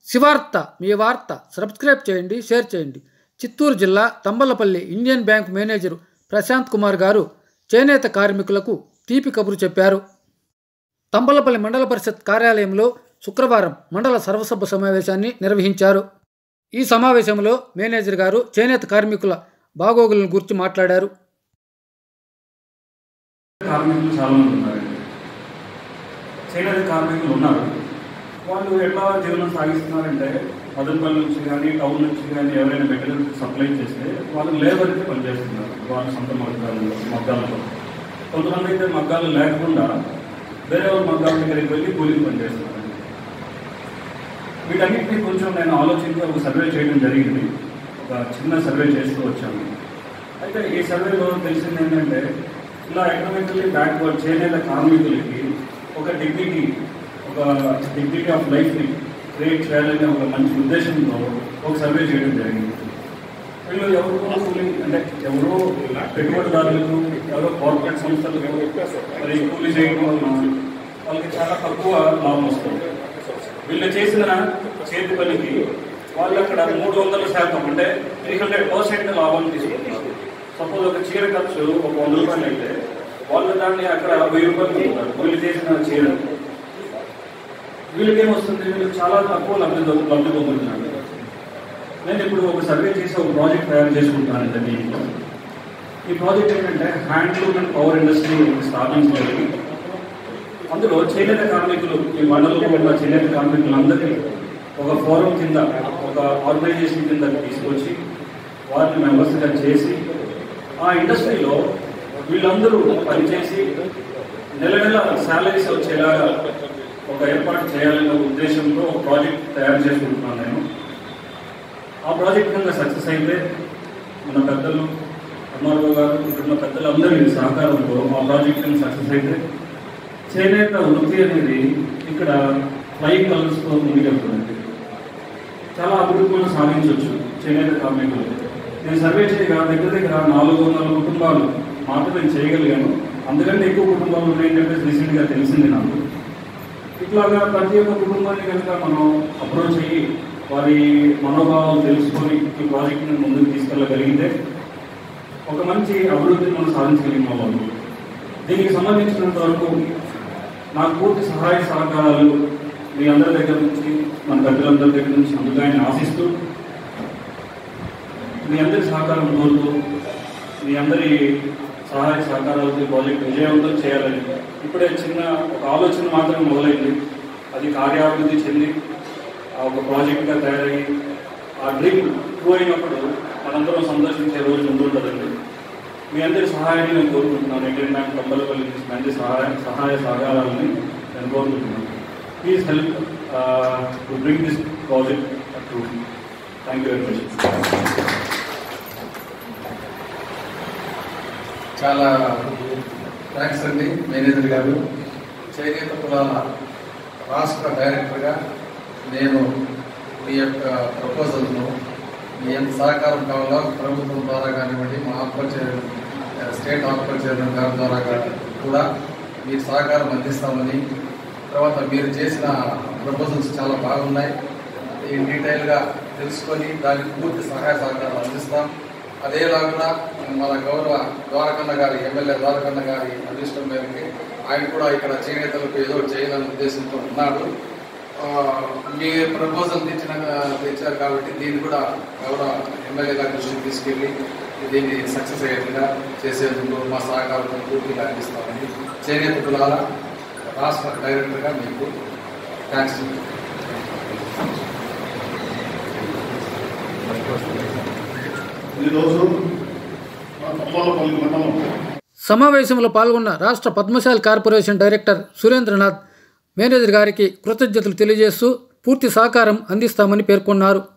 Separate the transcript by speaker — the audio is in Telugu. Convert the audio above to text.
Speaker 1: శివార్త మీ వార్త సబ్స్క్రైబ్ చేయండి షేర్ చేయండి చిత్తూరు జిల్లా Thamballapalle Indian bank manager Prashant Kumar garu చేనేత కార్మికులకు తీపి కబురు చెప్పారు తంబలపల్లి మండల పరిషత్ కార్యాలయంలో శుక్రవారం మండల సర్వసభ సమావేశాన్ని నిర్వహించారు ఈ సమావేశంలో మేనేజర్ గారు చేనేత కార్మికుల బాగోగులను గురించి మాట్లాడారు
Speaker 2: కార్మికులు చాలా మంది ఉన్నారండి చేనేత కార్మికులు ఉన్నారు వాళ్ళు ఎట్లా జీవనం సాగిస్తున్నారంటే మదనపల్లి నుంచి కానీ టౌన్ నుంచి కానీ ఎవరైనా మెటీరియల్ సప్లై చేస్తే వాళ్ళు లేబర్కి పనిచేస్తున్నారు వాళ్ళ సొంత మగ్గాలు మగ్గాలతో కొంతమంది అయితే మగ్గాలు లేకుండా వేరే వాళ్ళ మగ్గాల దగ్గరికి వెళ్ళి కూలికి పనిచేస్తున్నారు వీటన్నిటిని కొంచెం నేను ఆలోచించి ఒక సర్వే చేయడం జరిగింది ఒక చిన్న సర్వే చేస్తూ వచ్చాను అయితే ఈ సర్వేలో తెలిసింది ఏంటంటే ఇలా ఎకనామికల్లీ బ్యాక్వర్డ్ చేనేత కార్మికులకి ఒక డిగ్నిటీ ఒక డిగ్నిటీ ఆఫ్ లైఫ్ని క్రియేట్ చేయాలనే ఒక మంచి ఉద్దేశంతో ఒక సర్వే చేయడం జరిగింది వీళ్ళు ఎవరో కూలీ అంటే ఎవరో పెట్టుబడిదారులకు ఎవరో కార్పొరేట్ సంస్థలకు మరి కూలీ చేయడం వలన వాళ్ళకి చాలా తక్కువ లాభం వస్తుంది వీళ్ళు చేసిన చేతి పనికి వాళ్ళు అక్కడ మూడు వందల శాతం అంటే త్రీ హండ్రెడ్ పర్సెంట్ లాభం తీసుకుంటారు సపోజ్ ఒక చీర ఖర్చు ఒక వంద రూపాయలు అయితే వాళ్ళు దాన్ని అక్కడ వెయ్యి రూపాయలు తీసుకుంటారు వీళ్ళు చేసిన చీర వీళ్ళకి ఏమొస్తుంది వీళ్ళు చాలా తక్కువ లబ్ధి పొందు- లబ్ధి పొందుతున్నారు నేను ఇప్పుడు ఒక సర్వే చేసి ఒక ప్రాజెక్ట్ తయారు చేసుకుంటున్నానండి దీంట్లో ఈ ప్రాజెక్ట్ ఏంటంటే హ్యాండ్లూమ్ అండ్ పవర్ ఇండస్ట్రీ స్థాపించడానికి అందులో చేనేత కార్మికులు ఈ మండలంలో ఉన్న చేనేత కార్మికులందరినీ ఒక ఫోరం కింద ఒక ఆర్గనైజేషన్ కింద తీసుకొచ్చి వారిని మెంబర్స్గా చేసి ఆ ఇండస్ట్రీలో వీళ్ళందరూ పనిచేసి నెల నెల శాలరీస్ వచ్చేలాగా ఒక ఏర్పాటు చేయాలనే ఉద్దేశంతో ఒక ప్రాజెక్ట్ తయారు చేసుకుంటున్నాను నేను ఆ ప్రాజెక్ట్ కింద సక్సెస్ అయితే మన పెద్దలు ఎంఆర్ఓ గారు ఇక్కడున్న పెద్దలందరి సహకారంతో ఆ ప్రాజెక్ట్ కింద సక్సెస్ అయితే చేనేత వృత్తి అనేది ఇక్కడ ఫ్లైయింగ్ కలర్స్తో ముందుకెళ్తుందండి చాలా అభివృద్ధి మనం సాధించవచ్చు చేనేత కార్మికులు నేను సర్వే చేయగా దగ్గర దగ్గర నాలుగు వందల కుటుంబాలు మాత్రం నేను చేయగలిగాను అందుకంటే ఎక్కువ కుటుంబాలు ఉన్నాయని చెప్పేసి రీసెంట్గా తెలిసింది నాకు ఇట్లాగా ప్రతి ఒక్క కుటుంబాన్ని కనుక మనం అప్రోచ్ అయ్యి వారి మనోభావాలు తెలుసుకొని ఈ ప్రాజెక్ట్ని ముందుకు తీసుకెళ్ళగలిగితే ఒక మంచి అభివృద్ధిని మనం సాధించగలిగిన వాళ్ళు దీనికి సంబంధించినంత వరకు నాకు పూర్తి సహాయ సహకారాలు మీ అందరి దగ్గర నుంచి మన పెద్దలందరి దగ్గర నుంచి అందుకని ఆశిస్తూ మీ అందరి సహకారం కోరుతూ మీ అందరి సహాయ సహకారాలతో ఈ ప్రాజెక్ట్ విజయవంతం చేయాలని ఇప్పుడే చిన్న ఒక ఆలోచన మాత్రం మొదలైంది అది కార్యాభివృద్ధి చెంది ఆ ఒక ప్రాజెక్ట్గా తయారయ్యి ఆ డ్రీమ్ ట్రూ అయినప్పుడు మనందరం సందర్శించే రోజు ముందుంటుందండి మీ అందరి సహాయాన్ని నేను కోరుకుంటున్నాను ఇండియన్ బ్యాంక్ కంపల్పల్లి నుంచి మంచి సహాయ సహాయ సహకారాలని నేను కోరుకుంటున్నాను please help to bring this project to thank you very much
Speaker 3: చాలా థ్యాంక్స్ అండి మేనేజర్ గారు చేనేత కులాల రాష్ట్ర డైరెక్టర్గా నేను మీ యొక్క ప్రపోజల్ను మీ ఎంత సహకారం కావాలో ప్రభుత్వం ద్వారా కానివ్వండి మా ఆక్వచర్ స్టేట్ ఆక్వచర్ గారి ద్వారా గా- కూడా మీరు సహకారం అందిస్తామని తర్వాత మీరు చేసిన ప్రపోజల్స్ చాలా బాగున్నాయి ఈ డీటెయిల్గా తెలుసుకొని దానికి పూర్తి సహాయ సహకారం అందిస్తాం అదేలాగా మన గౌరవ ద్వారకన్న గారి ఎమ్మెల్యే ద్వారకన్న గారి అదృష్టం మేరకు ఆయన కూడా ఇక్కడ చేనేతలకు ఏదో చేయాలనే ఉద్దేశంతో ఉన్నాడు ఆ, మీ ప్రపోజల్ తెచ్చిన తెచ్చారు కాబట్టి దీన్ని కూడా గౌరవ ఎమ్మెల్యే గారి దృష్టికి తీసుకెళ్ళి దీన్ని సక్సెస్ అయ్యేట్టుగా చేసేందుకు మా సహకారం పూర్తిగా అందిస్తామని చేనేత కులాల రాష్ట్ర డైరెక్టర్గా మీకు థ్యాంక్స్
Speaker 4: ఈరోజు మా తమ్మలపల్లి మండలం
Speaker 1: సమావేశంలో పాల్గొన్న రాష్ట్ర Padmashali corporation director Surendranath manager గారికి కృతజ్ఞతలు తెలియజేస్తూ పూర్తి సహకారం అందిస్తామని పేర్కొన్నారు